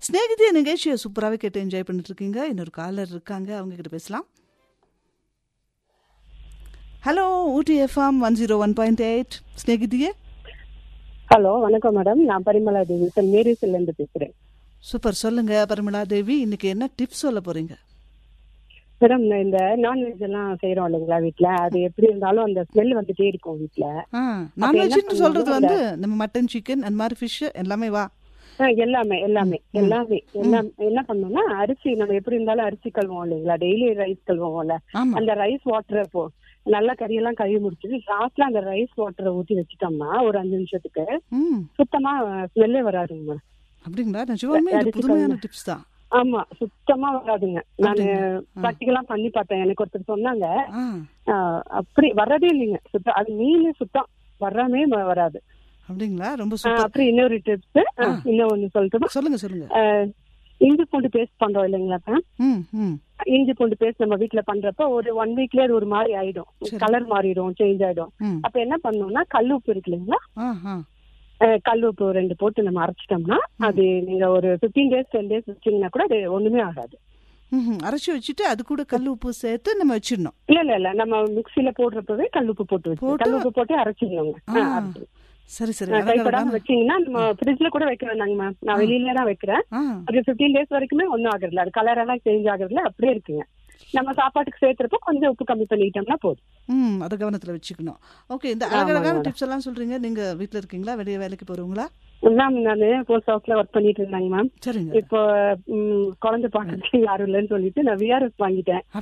ஸ்நேகிதிய நிகழ்ச்சியை சூப்பராகவே கேட்டு என்ஜாய் பண்ணிட்டு இருக்கீங்க இன்னொரு காலர் இருக்காங்க அவங்க கிட்ட பேசலாம் hello Ooty F M one zero one point eight Snehithiye hello வணக்கம் மேடம் நான் பரிமலா தேவி சார் மேரிஸ்ல இருந்து பேசுறேன் சூப்பர் சொல்லுங்க பரிமளா தேவி இன்னைக்கு என்ன டிப்ஸ் சொல்ல போறீங்க மேடம் நான் இந்த நான்வெஜ் எல்லாம் செய்யறோம் இல்லைங்களா வீட்ல அது எப்படி இருந்தாலும் அந்த ஸ்மெல் வந்துட்டே இருக்கும் வீட்ல ஆ என்ன நான்வெஜ்னு பண்ணுவோம் சொல்றது அந்த- வந்து நம்ம மட்டன் சிக்கன் அந்த மாதிரி ஃபிஷ் எல்லாமே வா ஆ, எல்லாமே எல்லாமே எல்லாமே எல்லாம் என்ன பண்ணோம்னா அரிசி நம்ம எப்படி இருந்தாலும் அரிசி கழுவோம் இல்லைங்களா டெய்லி ரைஸ் கழுவோம்ல ஆமா அந்த ரைஸ் வாட்டரை போ நல்லா கறியெல்லாம் கழுவி முடிச்சுட்டு லாஸ்ட்ல அந்த ரைஸ் வாட்டரை ஊத்தி வச்சுட்டோம்னா ஒரு அஞ்சு நிமிஷத்துக்கு ம் சுத்தமா ஸ்மெல்லே வராதுங்க மேடம் அப்படிங்களா நிஜமாவே இது அரிசி புதுமையான கழுவு. டிப்ஸ் தான் ஆமா சுத்தமா வராதுங்க நான் அப்படிங்களா? ஆ. ப்ராக்டிகலா பண்ணி பார்த்தேன் எனக்கு ஒருத்தர் சொன்னாங்க ஆ ஆஹ் அப்படி வர்றதே இல்லைங்க சுத்தம் அது மீன் சுத்தம் வர்றாமே வ- வராது அப்படிங்களா ரொம்ப ஆஹ் சூப்பர் அப்புறம் இன்னொரு டிப்ஸ் ஆ. இன்னொன்னு சொல்லட்டுமா சொல்லுங்க சொல்லுங்க ஆஹ் இஞ்சி பூண்டு பேஸ்ட் பண்றோம் இல்லைங்களா மேம் ம் ம் இஞ்சி பூண்டு பேஸ்ட் நம்ம வீட்ல பண்றப்ப ஒரு ஒன் வீக்லயே அது ஒரு மாதிரி ஆயிடும் சரி. கலர் மாறிடும் சேஞ்ச் ஆயிடும் ம் அப்ப என்ன பண்ணணும்னா கல் உப்பு இருக்கு இல்லைங்களா ஆ ஆ ஆஹ் கல் உப்பு ரெண்டு போட்டு நம்ம அரைச்சிட்டோம்னா அது நீங்க ஒரு 15 டேஸ் டென் டேஸ் வச்சீங்கன்னா கூட அது ஒண்ணுமே ஆகாது ம் அரைச்சி வச்சுட்டு அது கூட கல் உப்பு சேர்த்து நம்ம வச்சிடணும் இல்ல இல்ல இல்ல நம்ம மிக்ஸில போடுறப்பவே கல் உப்பு போட்டு வச்சு போட்டு- கல் உப்பு போட்டு அரைச்சிடணுங்க ஆ, ஆஹ் அரைச்சு. சரி சரி ஆஹ் கைப்படாம அழகழகான வச்சீங்கன்னா நம்ம ஃப்ரிட்ஜ்ல கூட வைக்க வேண்டாங்க மேம் நான் வெளியில தான் வைக்கிறேன் ஆ அது 15 டேஸ் வரைக்குமே ஒன்றும் ஆகுறதுல அது கலர் எல்லாம் சேஞ்ச் ஆகுறதுல அப்படியே இருக்குங்க நம்ம சாப்பாட்டுக்கு சேர்த்துறப்ப கொஞ்சம் உப்பு கம்மி பண்ணிட்டோம்னா போதும் ம் அதை கவனத்துல வச்சுக்கணும் ஓகே இந்த ஆமாங்க அழகழகான மேடம். டிப்ஸ் எல்லாம் சொல்றீங்க நீங்க வீட்ல இருக்கீங்களா வெளியே வேலைக்கு போறவங்களா மேம் நான் போஸ்ட் ஆஃபீஸ்ல ஒர்க் பண்ணிட்டு இருந்தாங்க மேம் சரிங்க இப்போ ம், குழந்தை பார்க்கறதுக்கு யாரும் இல்லைன்னு சொல்லிட்டு நான் விஆர்எஸ் வாங்கிட்டேன்